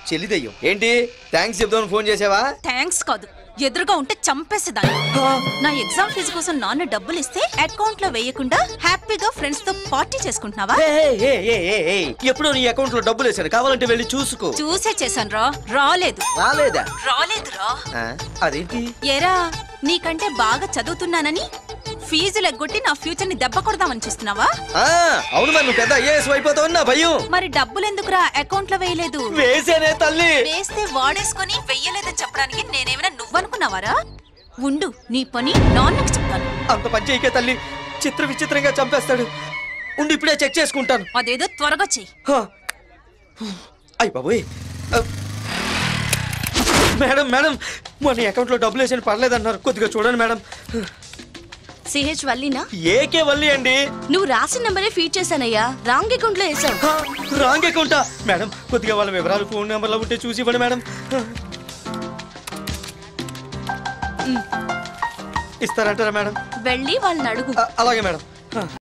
చెల్లిదయ్యం ఏంటి థ్యాంక్స్ చెప్దామని ఫోన్ చేసావా థ్యాంక్స్ కాదు ఎదురుగా ఉంటే చంపేసేదాన్ని నా ఎగ్జామ్ ఫీజు కోసం నాన్న డబ్బులు ఇస్తే అకౌంట్ లో వేయకుండా హ్యాపీగా ఫ్రెండ్స్ తో పార్టీ చేసుకుంటున్నావా ఏయ్, ఏయ్, ఏయ్, ఏయ్, ఏయ్, ఎప్పుడో నీ అకౌంట్ లో డబ్బులు వేసాను కావాలంటే వెళ్ళి చూసుకో చూసే చేశాను రా రాలేదు రాలేదా రాలేదురా ఆ, అదేంటి ఏరా నీకంటే బాగా చదువుతున్నానని ఫీజులు ఎగ్గొట్టి నా ఫ్యూచర్ ని దెబ్బ కొడదామని చూస్తున్నావా ఆ, అవును మరి నువ్వు పెద్ద ఐఏఎస్ అయిపోతావు నా భయం మరి డబ్బులు ఎందుకురా అకౌంట్ లో వేయలేదు వేసేనే తల్లి వేస్తే వాడేసుకొని వెయ్యలేదని చెప్పడానికి నేనేమైనా నువ్వనుకున్నావారా ఉండు నీ పని నాన్నకు చెప్తాను అంత పని చేయకే తల్లి చిత్ర విచిత్రంగా చంపేస్తాడు ఉండి ఇప్పుడే చెక్ చేసుకుంటాను అదేదో త్వరగా చెయ్యి హా. అయ్ బాబోయ్ ఆ. మేడం మేడం మన అకౌంట్ లో డబ్బులు వేసాను పర్లేదన్నారు కొద్దిగా చూడండి మేడం సిహెచ్ వల్లీనా ఏకే వల్లి అండి నువ్వు రాసిన నెంబరే ఫీడ్ చేశానయ్యా రాంగ్ అకౌంట్ లో వేసావు హా, రాంగ్ అకౌంటా మేడం కొద్దిగా వాళ్ళ వివరాలు ఫోన్ నెంబర్లో ఉంటే చూసి ఇవ్వండి మేడం ఇస్తారంటారా మేడం వెళ్ళి వాళ్ళని అడుగు ఆ, అలాగే మేడం ఆ.